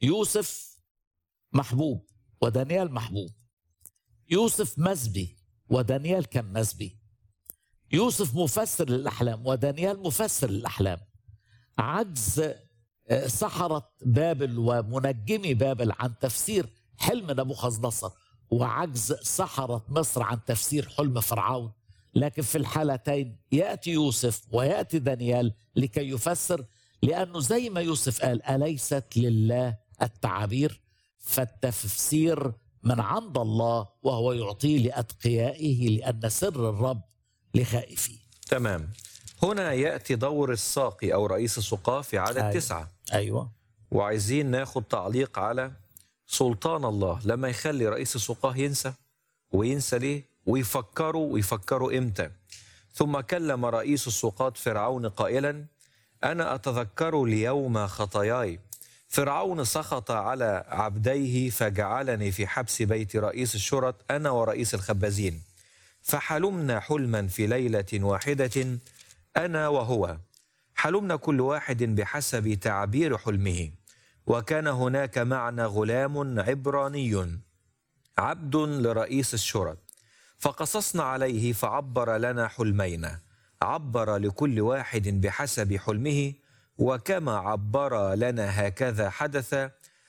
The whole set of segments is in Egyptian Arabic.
يوسف محبوب ودانيال محبوب يوسف مسبي ودانيال كان مسبي يوسف مفسر للأحلام ودانيال مفسر للأحلام عجز آه، سحرة بابل ومنجمي بابل عن تفسير حلم نبوخذ نصر وعجز سحرة مصر عن تفسير حلم فرعون لكن في الحالتين يأتي يوسف ويأتي دانيال لكي يفسر لأنه زي ما يوسف قال أليست لله التعابير فالتفسير من عند الله وهو يعطيه لأتقيائه لأن سر الرب لخائفيه تمام هنا يأتي دور الساقي أو رئيس السقاة في عدد أيوة. تسعة أيوة وعايزين ناخد تعليق على سلطان الله لما يخلي رئيس السقاه ينسى وينسى ليه ويفكروا ويفكروا امتى ثم كلم رئيس السقاة فرعون قائلا أنا أتذكر اليوم خطاياي فرعون سخط على عبديه فجعلني في حبس بيت رئيس الشرط أنا ورئيس الخبازين فحلمنا حلما في ليلة واحدة أنا وهو حلمنا كل واحد بحسب تعبير حلمه وكان هناك معنا غلام عبراني عبد لرئيس الشرط فقصصنا عليه فعبر لنا حلمين عبر لكل واحد بحسب حلمه وكما عبر لنا هكذا حدث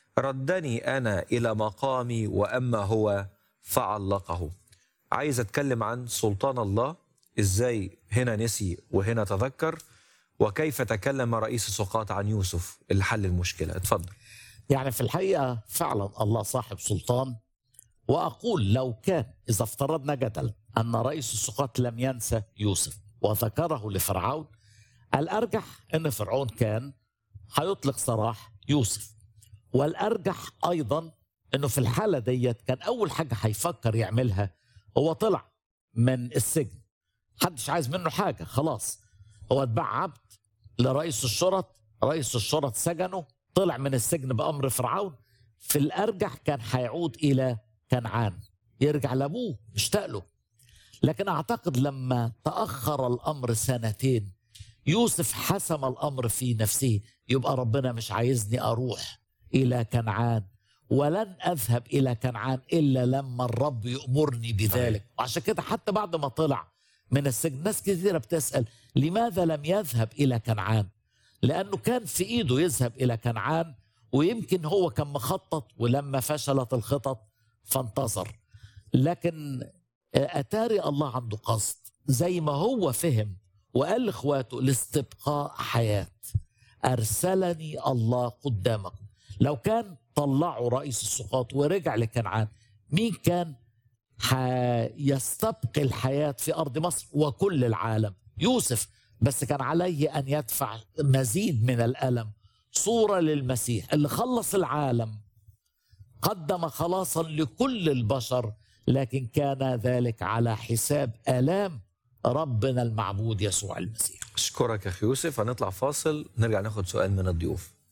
ردني انا الى مقامي واما هو فعلقه عايز اتكلم عن سلطان الله ازاي هنا نسي وهنا تذكر وكيف تكلم رئيس السقاط عن يوسف اللي حل المشكله اتفضل يعني في الحقيقة فعلا الله صاحب سلطان وأقول لو كان إذا افترضنا جدلا أن رئيس السقاط لم ينسى يوسف وذكره لفرعون الأرجح أن فرعون كان هيطلق سراح يوسف والأرجح أيضا أنه في الحالة ديت كان أول حاجة هيفكر يعملها هو طلع من السجن محدش عايز منه حاجة خلاص هو اتباع عبد لرئيس الشرط رئيس الشرط سجنه طلع من السجن بأمر فرعون في الأرجح كان هيعود إلى كنعان يرجع لأبوه مشتاق له لكن أعتقد لما تأخر الأمر سنتين يوسف حسم الأمر في نفسه يبقى ربنا مش عايزني أروح إلى كنعان ولن أذهب إلى كنعان إلا لما الرب يأمرني بذلك وعشان كده حتى بعد ما طلع من السجن ناس كثيرة بتسأل لماذا لم يذهب إلى كنعان لأنه كان في إيده يذهب إلى كنعان ويمكن هو كان مخطط ولما فشلت الخطط فانتصر لكن أتاري الله عنده قصد زي ما هو فهم وقال لاخواته لاستبقاء حياة أرسلني الله قدامكم لو كان طلعوا رئيس السقاط ورجع لكنعان مين كان يستبقي الحياة في أرض مصر وكل العالم يوسف بس كان عليه أن يدفع مزيد من الألم صورة للمسيح اللي خلص العالم قدم خلاصا لكل البشر لكن كان ذلك على حساب آلام ربنا المعبود يسوع المسيح اشكرك يا اخي يوسف هنطلع فاصل نرجع ناخد سؤال من الضيوف